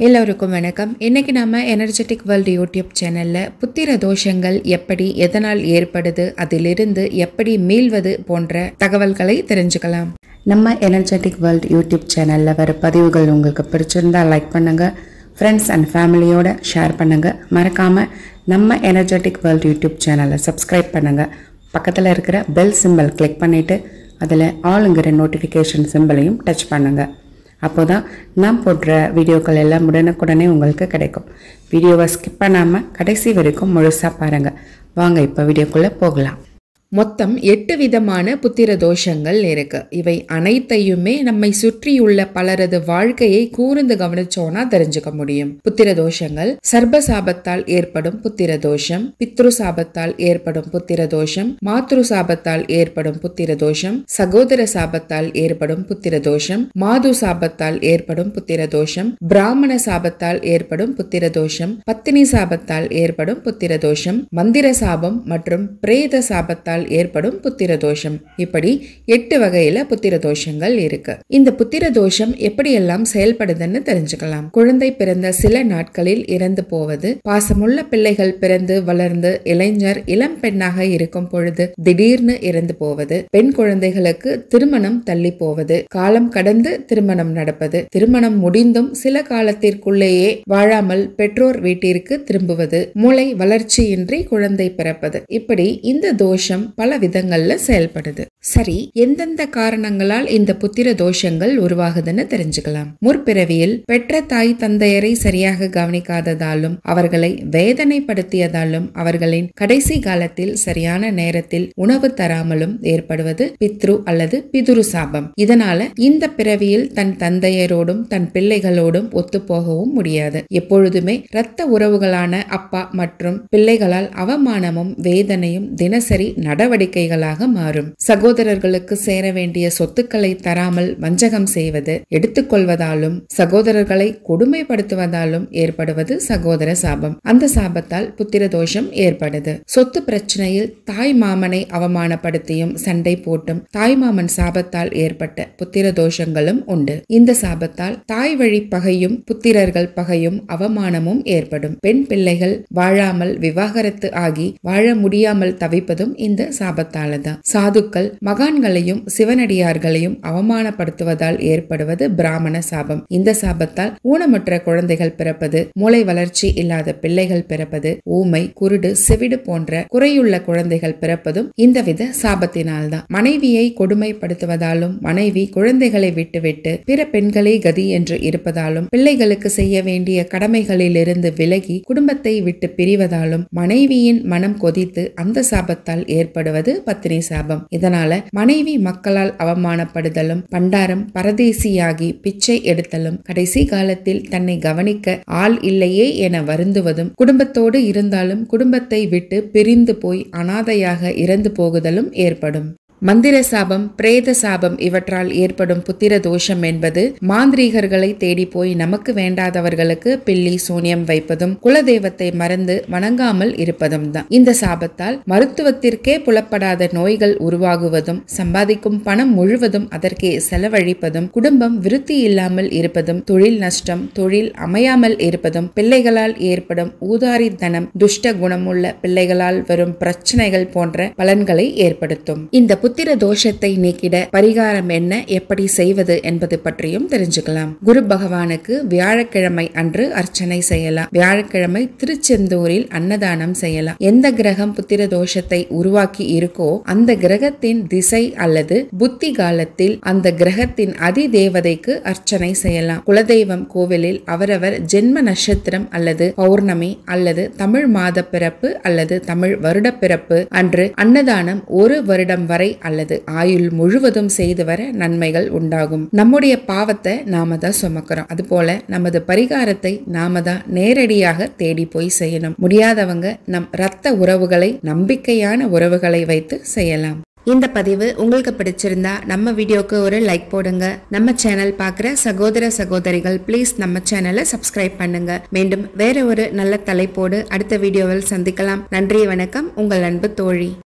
எல்லோருக்கும் வணக்கம் இன்னைக்கு நாம எனர்ஜெட்டிக் வேர்ல்டு யூடியூப் சேனல்ல புத்திர தோஷங்கள் எப்படி எதனால் ஏற்படுது அதிலிருந்து எப்படி மீள்வது போன்ற தகவல்களை தெரிஞ்சுக்கலாம் நம்ம எனர்ஜெட்டிக் வேர்ல்டு யூடியூப் சேனல்ல வர பதிவுகள் உங்களுக்கு பிடிச்சிருந்தா லைக் பண்ணுங்க ஃப்ரெண்ட்ஸ் அண்ட் ஃபேமிலியோட ஷேர் பண்ணுங்க மறக்காம நம்ம எனர்ஜெட்டிக் வேர்ல்டு யூடியூப் சேனலை சப்ஸ்கிரைப் பண்ணுங்க பக்கத்தில் இருக்கிற பெல் சிம்பல் கிளிக் பண்ணிட்டு அதில் ஆளுங்கிற நோட்டிஃபிகேஷன் சிம்பிளையும் டச் பண்ணுங்க அப்போ தான் நான் போடுற வீடியோக்கள் எல்லாம் உடனுக்குடனே உங்களுக்கு கிடைக்கும் வீடியோவை ஸ்கிப் பண்ணாமல் கடைசி வரைக்கும் முழுசாக பாருங்கள் வாங்க இப்போ வீடியோக்குள்ளே போகலாம் மொத்தம் எட்டு விதமான புத்திர தோஷங்கள் இருக்கு இவை அனைத்தையுமே நம்மை சுற்றியுள்ள பலரது வாழ்க்கையை கூர்ந்து கவனிச்சோனா தெரிஞ்சுக்க முடியும் புத்திர தோஷங்கள் சர்ப சாபத்தால் ஏற்படும் புத்திர தோஷம் பித்ரு சாபத்தால் ஏற்படும் புத்திர தோஷம் மாத்ரு சாபத்தால் ஏற்படும் புத்திர தோஷம் சகோதர சாபத்தால் ஏற்படும் புத்திர தோஷம் மாது சாபத்தால் ஏற்படும் புத்திர தோஷம் பிராமண சாபத்தால் ஏற்படும் புத்திர தோஷம் பத்தினி சாபத்தால் ஏற்படும் புத்திர தோஷம் மந்திர சாபம் மற்றும் பிரேத சாபத்தால் ஏற்படும் புத்திர தோஷம் இப்படி எட்டு வகையில புத்திர தோஷங்கள் இருக்கு இந்த புத்திர தோஷம் எப்படியெல்லாம் செயல்படுதுன்னு தெரிஞ்சுக்கலாம் குழந்தை பிறந்த சில நாட்களில் இறந்து போவது பாசமுள்ள பிள்ளைகள் பிறந்து வளர்ந்து இளைஞர் இளம் பெண்ணாக இருக்கும் பொழுது திடீர்னு இறந்து போவது பெண் குழந்தைகளுக்கு திருமணம் தள்ளி போவது காலம் கடந்து திருமணம் நடப்பது திருமணம் முடிந்தும் சில காலத்திற்குள்ளேயே வாழாமல் பெற்றோர் வீட்டிற்கு திரும்புவது மூளை வளர்ச்சியின்றி குழந்தை பிறப்பது இப்படி இந்த தோஷம் பல விதங்கள்ல செயல்படுது சரி எந்தெந்த காரணங்களால் இந்த புத்திர தோஷங்கள் உருவாகுதுன்னு தெரிஞ்சுக்கலாம் முற்பிறவியில் பெற்ற தாய் தந்தையரை சரியாக கவனிக்காததாலும் அவர்களை வேதனைப்படுத்தியதாலும் அவர்களின் கடைசி காலத்தில் சரியான நேரத்தில் உணவு தராமலும் ஏற்படுவது பித்ரு அல்லது பிதுரு சாபம் இதனால இந்த பிறவியில் தன் தந்தையரோடும் தன் பிள்ளைகளோடும் ஒத்துப்போகவும் முடியாது எப்பொழுதுமே இரத்த உறவுகளான அப்பா மற்றும் பிள்ளைகளால் அவமானமும் வேதனையும் தினசரி நடவடிக்கைகளாக மாறும் சகோதரர்களுக்கு சேர வேண்டிய சொத்துக்களை தராமல் வஞ்சகம் செய்வது எடுத்துக்கொள்வதாலும் சகோதரர்களை கொடுமைப்படுத்துவதாலும் ஏற்படுவது சகோதர சாபம் அந்த சாபத்தால் புத்திர தோஷம் ஏற்படுது சொத்து பிரச்சனையில் தாய் மாமனை அவமானப்படுத்தியும் சண்டை போட்டும் தாய் மாமன் சாபத்தால் ஏற்பட்ட புத்திர தோஷங்களும் உண்டு இந்த சாபத்தால் தாய் வழி பகையும் புத்திரர்கள் பகையும் அவமானமும் ஏற்படும் பெண் பிள்ளைகள் வாழாமல் விவாகரத்து ஆகி வாழ முடியாமல் தவிப்பதும் இந்த சாபத்தால தான் சாதுக்கள் மகான்களையும் சிவனடியார்களையும் அவமானப்படுத்துவதால் ஏற்படுவது பிராமண சாபம் இந்த சாபத்தால் ஊனமுற்ற குழந்தைகள் பிறப்பது மூளை வளர்ச்சி இல்லாத பிள்ளைகள் பிறப்பது ஊமை குருடு செவிடு போன்ற குறையுள்ள குழந்தைகள் பிறப்பதும் இந்த வித சாபத்தினால்தான் மனைவியை கொடுமைப்படுத்துவதாலும் மனைவி குழந்தைகளை விட்டுவிட்டு பிற பெண்களே கதி என்று இருப்பதாலும் பிள்ளைகளுக்கு செய்ய வேண்டிய கடமைகளிலிருந்து விலகி குடும்பத்தை விட்டு பிரிவதாலும் மனைவியின் மனம் கொதித்து அந்த சாபத்தால் ஏற்படுவது பத்தினி சாபம் இதனால மனைவி மக்களால் அவமானப்படுதலும் பண்டாரம் பரதேசியாகி பிச்சை எடுத்தலும் கடைசி காலத்தில் தன்னை கவனிக்க ஆள் இல்லையே என வருந்துவதும் குடும்பத்தோடு இருந்தாலும் குடும்பத்தை விட்டு பிரிந்து போய் அனாதையாக இறந்து போகுதலும் ஏற்படும் மந்திர சாபம் பிரேத சாபம் இவற்றால் ஏற்படும் புத்திர தோஷம் என்பது மாந்திரீகர்களை தேடி போய் நமக்கு வேண்டாதவர்களுக்கு பில்லி சூனியம் வைப்பதும் குலதெய்வத்தை மறந்து வணங்காமல் இருப்பதும் தான் இந்த சாபத்தால் மருத்துவத்திற்கே புலப்படாத நோய்கள் உருவாகுவதும் சம்பாதிக்கும் பணம் முழுவதும் அதற்கே செலவழிப்பதும் குடும்பம் விருத்தி இல்லாமல் இருப்பதும் தொழில் நஷ்டம் தொழில் அமையாமல் இருப்பதும் பிள்ளைகளால் ஏற்படும் ஊதாரித்தனம் துஷ்ட குணமுள்ள பிள்ளைகளால் வரும் பிரச்சனைகள் போன்ற பலன்களை ஏற்படுத்தும் இந்த புத்திர தோஷத்தை நீக்கிட பரிகாரம் என்ன எப்படி செய்வது என்பது பற்றியும் தெரிஞ்சுக்கலாம் குரு பகவானுக்கு வியாழக்கிழமை அன்று அர்ச்சனை செய்யலாம் வியாழக்கிழமை திருச்செந்தூரில் அன்னதானம் செய்யலாம் எந்த கிரகம் புத்திர தோஷத்தை உருவாக்கி இருக்கோ அந்த கிரகத்தின் திசை அல்லது புத்தி காலத்தில் அந்த கிரகத்தின் அதி தேவதைக்கு அர்ச்சனை செய்யலாம் குலதெய்வம் கோவிலில் அவரவர் ஜென்ம நட்சத்திரம் அல்லது பௌர்ணமி அல்லது தமிழ் மாத பிறப்பு அல்லது தமிழ் வருட பிறப்பு அன்று அன்னதானம் ஒரு வருடம் வரை அல்லது ஆயுள் முழுவதும் செய்து வர நன்மைகள் உண்டாகும் நம்முடைய பாவத்தை நாம தான் சுமக்கிறோம் அதுபோல நமது பரிகாரத்தை நாம தான் நேரடியாக தேடி போய் செய்யணும் முடியாதவங்க நம் இரத்த உறவுகளை நம்பிக்கையான உறவுகளை வைத்து செய்யலாம் இந்த பதிவு உங்களுக்கு பிடிச்சிருந்தா நம்ம வீடியோக்கு ஒரு லைக் போடுங்க நம்ம சேனல் பார்க்குற சகோதர சகோதரிகள் ப்ளீஸ் நம்ம சேனலை சப்ஸ்கிரைப் பண்ணுங்க மீண்டும் வேற ஒரு நல்ல தலைப்போடு அடுத்த வீடியோவில் சந்திக்கலாம் நன்றி வணக்கம் உங்கள் அன்பு தோழி